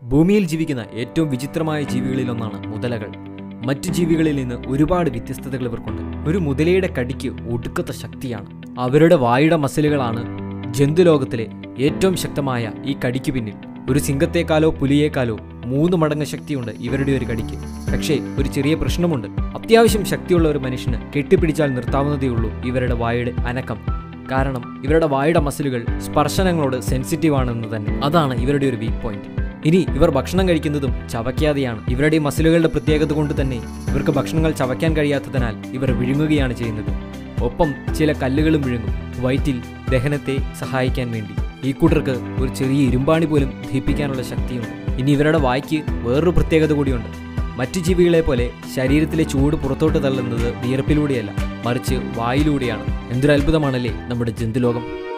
ഭൂമിയിൽ ജീവിക്കുന്ന ഏറ്റവും വിചിത്രമായ ജീവികളിലൊന്നാണ് മുതലകൾ മറ്റു ജീവികളിൽ നിന്ന് ഒരുപാട് വ്യത്യസ്തതകൾ ഇവർക്കുണ്ട് ഒരു മുതലയുടെ കടിക്ക് ഒടുക്കത്തെ ശക്തിയാണ് അവരുടെ വായുടെ മസിലുകളാണ് ജന്തുലോകത്തിലെ ഏറ്റവും ശക്തമായ ഈ കടിക്ക് പിന്നിൽ ഒരു സിംഹത്തെക്കാലോ പുലിയേക്കാലോ മൂന്ന് മടങ്ങ് ശക്തിയുണ്ട് ഇവരുടെ ഒരു കടിക്ക് പക്ഷേ ഒരു ചെറിയ പ്രശ്നമുണ്ട് അത്യാവശ്യം ശക്തിയുള്ള ഒരു മനുഷ്യന് കെട്ടിപ്പിടിച്ചാൽ നിർത്താവുന്നതേ ഉള്ളൂ ഇവരുടെ വായുടെ അനക്കം കാരണം ഇവരുടെ വായുടെ മസിലുകൾ സ്പർശനങ്ങളോട് സെൻസിറ്റീവ് ആണെന്ന് തന്നെ അതാണ് ഇവരുടെ ഒരു വീക്ക് പോയിന്റ് ഇനി ഇവർ ഭക്ഷണം കഴിക്കുന്നതും ചവയ്ക്കാതെയാണ് ഇവരുടെ ഈ മസിലുകളുടെ പ്രത്യേകത കൊണ്ട് തന്നെ ഇവർക്ക് ഭക്ഷണങ്ങൾ ചവയ്ക്കാൻ കഴിയാത്തതിനാൽ ഇവർ വിഴുങ്ങുകയാണ് ചെയ്യുന്നത് ഒപ്പം ചില കല്ലുകളും വിഴുങ്ങും വയറ്റിൽ ദഹനത്തെ സഹായിക്കാൻ വേണ്ടി ഈ കൂട്ടർക്ക് ഒരു ചെറിയ ഇരുമ്പാണി പോലും ദഹിപ്പിക്കാനുള്ള ശക്തിയുണ്ട് ഇനി ഇവരുടെ വായ്ക്ക് വേറൊരു പ്രത്യേകത കൂടിയുണ്ട് മറ്റു ജീവികളെ പോലെ ശരീരത്തിലെ ചൂട് പുറത്തോട്ട് തള്ളുന്നത് വിയർപ്പിലൂടെയല്ല മറിച്ച് വായിലൂടെയാണ് എന്തൊരു അത്ഭുതമാണല്ലേ നമ്മുടെ ജന്തുലോകം